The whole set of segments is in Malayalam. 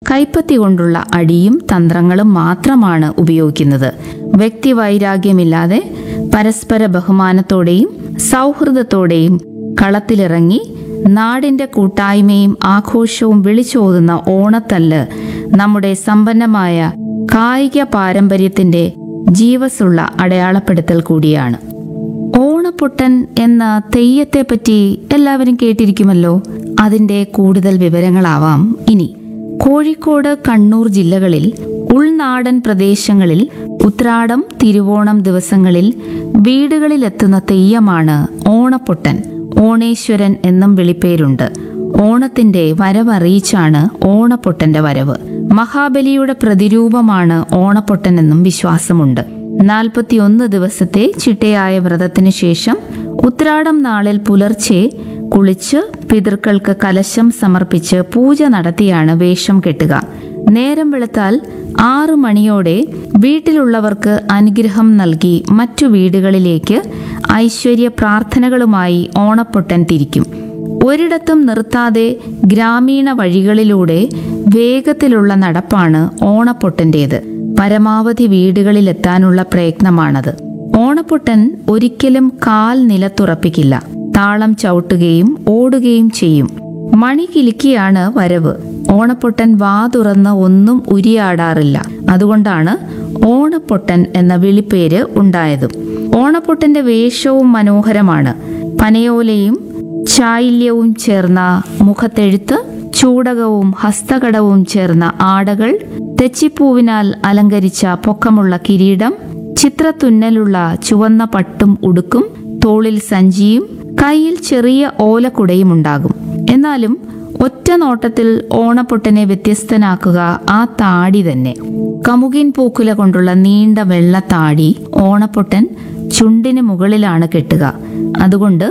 കൈപ്പത്തി കൊണ്ടുള്ള അടിയും തന്ത്രങ്ങളും മാത്രമാണ് ഉപയോഗിക്കുന്നത് വ്യക്തിവൈരാഗ്യമില്ലാതെ പരസ്പര ബഹുമാനത്തോടെയും സൗഹൃദത്തോടെയും കളത്തിലിറങ്ങി നാടിന്റെ കൂട്ടായ്മയും ആഘോഷവും വിളിച്ചോതുന്ന ഓണത്തല്ല് നമ്മുടെ സമ്പന്നമായ കായിക പാരമ്പര്യത്തിന്റെ ജീവസുള്ള അടയാളപ്പെടുത്തൽ കൂടിയാണ് ഓണപ്പൊട്ടൻ എന്ന തെയ്യത്തെപ്പറ്റി എല്ലാവരും കേട്ടിരിക്കുമല്ലോ അതിന്റെ കൂടുതൽ വിവരങ്ങളാവാം ഇനി കോഴിക്കോട് കണ്ണൂർ ജില്ലകളിൽ ഉൾനാടൻ പ്രദേശങ്ങളിൽ ഉത്രാടം തിരുവോണം ദിവസങ്ങളിൽ വീടുകളിലെത്തുന്ന തെയ്യമാണ് ഓണപ്പൊട്ടൻ ഓണേശ്വരൻ എന്നും വിളിപ്പേരുണ്ട് ഓണത്തിന്റെ വരവറിയിച്ചാണ് ഓണപ്പൊട്ടന്റെ വരവ് മഹാബലിയുടെ പ്രതിരൂപമാണ് ഓണപ്പൊട്ടൻ എന്നും വിശ്വാസമുണ്ട് നാൽപ്പത്തിയൊന്ന് ദിവസത്തെ ചിട്ടയായ വ്രതത്തിന് ശേഷം ഉത്രാടം നാളിൽ പുലർച്ചെ കുളിച്ച് പിതൃക്കൾക്ക് കലശം സമർപ്പിച്ച് പൂജ നടത്തിയാണ് വേഷം കെട്ടുക നേരം വെളുത്താൽ ആറു മണിയോടെ വീട്ടിലുള്ളവർക്ക് അനുഗ്രഹം നൽകി മറ്റു വീടുകളിലേക്ക് ഐശ്വര്യ പ്രാർത്ഥനകളുമായി ഓണപ്പൊട്ടൻ തിരിക്കും ഒരിടത്തും നിർത്താതെ ഗ്രാമീണ വഴികളിലൂടെ വേഗത്തിലുള്ള നടപ്പാണ് ഓണപ്പൊട്ടൻ്റേത് പരമാവധി വീടുകളിലെത്താനുള്ള പ്രയത്നമാണത് ഓണപ്പൊട്ടൻ ഒരിക്കലും കാൽ നിലത്തുറപ്പിക്കില്ല താളം ചവിട്ടുകയും ഓടുകയും ചെയ്യും മണി കിലുക്കിയാണ് വരവ് ഓണപ്പൊട്ടൻ വാ തുറന്ന് ഒന്നും ഉരിയാടാറില്ല അതുകൊണ്ടാണ് ഓണപ്പൊട്ടൻ എന്ന വിളിപ്പേര് ഉണ്ടായതും ഓണപ്പൊട്ടന്റെ വേഷവും മനോഹരമാണ് പനയോലയും ചായില്യവും ചേർന്ന മുഖത്തെഴുത്ത് ചൂടകവും ഹസ്തകടവും ചേർന്ന ആടകൾ തെച്ചിപ്പൂവിനാൽ അലങ്കരിച്ച പൊക്കമുള്ള കിരീടം ചിത്രത്തുന്നലുള്ള ചുവന്ന പട്ടും ഉടുക്കും തോളിൽ സഞ്ചിയും കയ്യിൽ ചെറിയ ഓലക്കുടയും ഉണ്ടാകും എന്നാലും ഒറ്റ നോട്ടത്തിൽ ഓണപ്പൊട്ടനെ വ്യത്യസ്തനാക്കുക ആ താടി തന്നെ കമുകിൻ പൂക്കുല കൊണ്ടുള്ള നീണ്ട വെള്ള താടി ഓണപ്പൊട്ടൻ ചുണ്ടിന് മുകളിലാണ് കെട്ടുക അതുകൊണ്ട്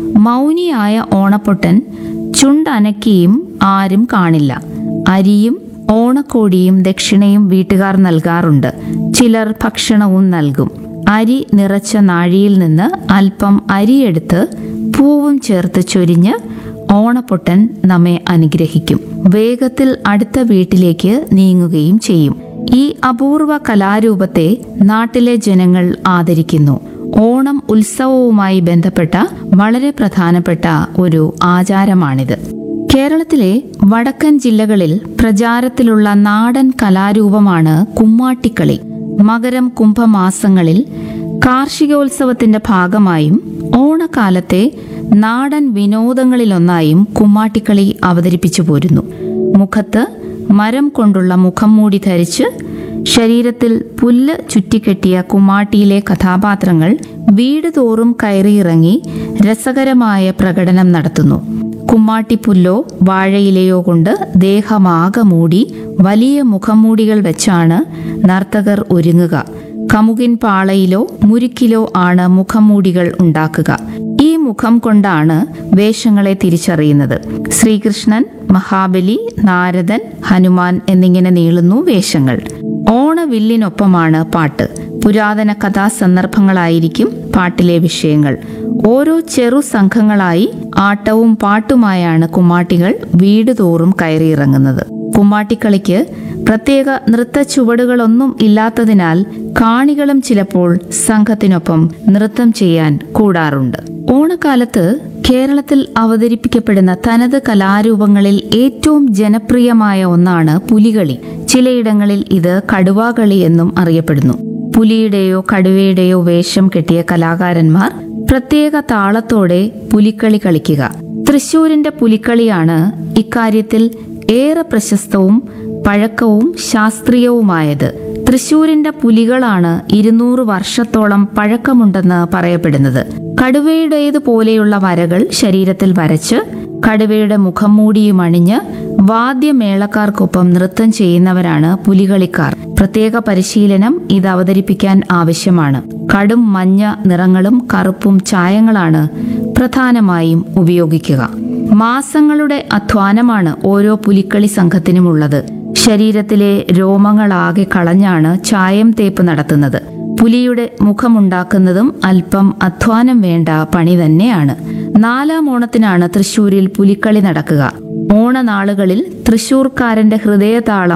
മൗനിയായ ഓണപ്പൊട്ടൻ ചുണ്ടനക്കിയും ആരും കാണില്ല അരിയും ഓണക്കോടിയും ദക്ഷിണയും വീട്ടുകാർ നൽകാറുണ്ട് ചിലർ ഭക്ഷണവും നൽകും അരി നിറച്ച നാഴിയിൽ നിന്ന് അല്പം അരിയെടുത്ത് പൂവും ചേർത്ത് ചൊരിഞ്ഞ് ഓണപ്പൊട്ടൻ നമ്മെ അനുഗ്രഹിക്കും വേഗത്തിൽ അടുത്ത വീട്ടിലേക്ക് നീങ്ങുകയും ചെയ്യും ഈ അപൂർവ കലാരൂപത്തെ നാട്ടിലെ ജനങ്ങൾ ആദരിക്കുന്നു ഓണം ഉത്സവവുമായി ബന്ധപ്പെട്ട വളരെ പ്രധാനപ്പെട്ട ഒരു ആചാരമാണിത് കേരളത്തിലെ വടക്കൻ ജില്ലകളിൽ പ്രചാരത്തിലുള്ള നാടൻ കലാരൂപമാണ് കുമ്മാട്ടിക്കളി മകരം കുംഭമാസങ്ങളിൽ കാർഷികോത്സവത്തിന്റെ ഭാഗമായും ഓണക്കാലത്തെ നാടൻ വിനോദങ്ങളിലൊന്നായും കുമ്മാട്ടിക്കളി അവതരിപ്പിച്ചു പോരുന്നു മുഖത്ത് മരം കൊണ്ടുള്ള മുഖം മൂടി ധരിച്ച് ശരീരത്തിൽ പുല്ല് ചുറ്റിക്കെട്ടിയ കുമ്മാട്ടിയിലെ കഥാപാത്രങ്ങൾ വീട് തോറും കയറിയിറങ്ങി രസകരമായ പ്രകടനം നടത്തുന്നു കുമ്മാട്ടിപ്പുല്ലോ വാഴയിലയോ കൊണ്ട് ദേഹമാകെ മൂടി വലിയ മുഖംമൂടികൾ വെച്ചാണ് നർത്തകർ ഒരുങ്ങുക കമുകിൻ പാളയിലോ മുരുക്കിലോ ആണ് മുഖംമൂടികൾ ഉണ്ടാക്കുക ഈ മുഖം കൊണ്ടാണ് വേഷങ്ങളെ തിരിച്ചറിയുന്നത് ശ്രീകൃഷ്ണൻ മഹാബലി നാരദൻ ഹനുമാൻ എന്നിങ്ങനെ നീളുന്നു വേഷങ്ങൾ ഓണവില്ലിനൊപ്പമാണ് പാട്ട് പുരാതന കഥാസന്ദർഭങ്ങളായിരിക്കും പാട്ടിലെ വിഷയങ്ങൾ ഓരോ ചെറു സംഘങ്ങളായി ആട്ടവും പാട്ടുമായാണ് കുമ്മാട്ടികൾ വീട് തോറും കയറിയിറങ്ങുന്നത് കുമ്മാട്ടിക്കളിക്ക് പ്രത്യേക നൃത്ത ചുവടുകളൊന്നും ഇല്ലാത്തതിനാൽ കാണികളും ചിലപ്പോൾ സംഘത്തിനൊപ്പം നൃത്തം ചെയ്യാൻ കൂടാറുണ്ട് ഓണക്കാലത്ത് കേരളത്തിൽ അവതരിപ്പിക്കപ്പെടുന്ന തനത് കലാരൂപങ്ങളിൽ ഏറ്റവും ജനപ്രിയമായ ഒന്നാണ് പുലികളി ചിലയിടങ്ങളിൽ ഇത് കടുവാകളി എന്നും അറിയപ്പെടുന്നു പുലിയുടെയോ കടുവയുടെയോ വേഷം കെട്ടിയ കലാകാരന്മാർ പ്രത്യേക താളത്തോടെ പുലിക്കളി കളിക്കുക തൃശൂരിന്റെ പുലിക്കളിയാണ് ഇക്കാര്യത്തിൽ ഏറെ പ്രശസ്തവും പഴക്കവും ശാസ്ത്രീയവുമായത് തൃശൂരിന്റെ പുലികളാണ് ഇരുന്നൂറ് വർഷത്തോളം പഴക്കമുണ്ടെന്ന് പറയപ്പെടുന്നത് കടുവയുടേതുപോലെയുള്ള വരകൾ ശരീരത്തിൽ വരച്ച് കടുവയുടെ മുഖം മൂടിയും അണിഞ്ഞ് വാദ്യമേളക്കാർക്കൊപ്പം നൃത്തം ചെയ്യുന്നവരാണ് പുലികളിക്കാർ പ്രത്യേക പരിശീലനം ഇത് അവതരിപ്പിക്കാൻ ആവശ്യമാണ് കടും മഞ്ഞ നിറങ്ങളും കറുപ്പും ചായങ്ങളാണ് പ്രധാനമായും ഉപയോഗിക്കുക മാസങ്ങളുടെ അധ്വാനമാണ് ഓരോ പുലിക്കളി സംഘത്തിനുമുള്ളത് ശരീരത്തിലെ രോമങ്ങളാകെ കളഞ്ഞാണ് ചായം തേപ്പ് നടത്തുന്നത് പുലിയുടെ മുഖമുണ്ടാക്കുന്നതും അല്പം അധ്വാനം വേണ്ട പണി തന്നെയാണ് നാലാം ഓണത്തിനാണ് തൃശൂരിൽ പുലിക്കളി നടക്കുക ഓണനാളുകളിൽ തൃശൂർക്കാരന്റെ ഹൃദയതാളം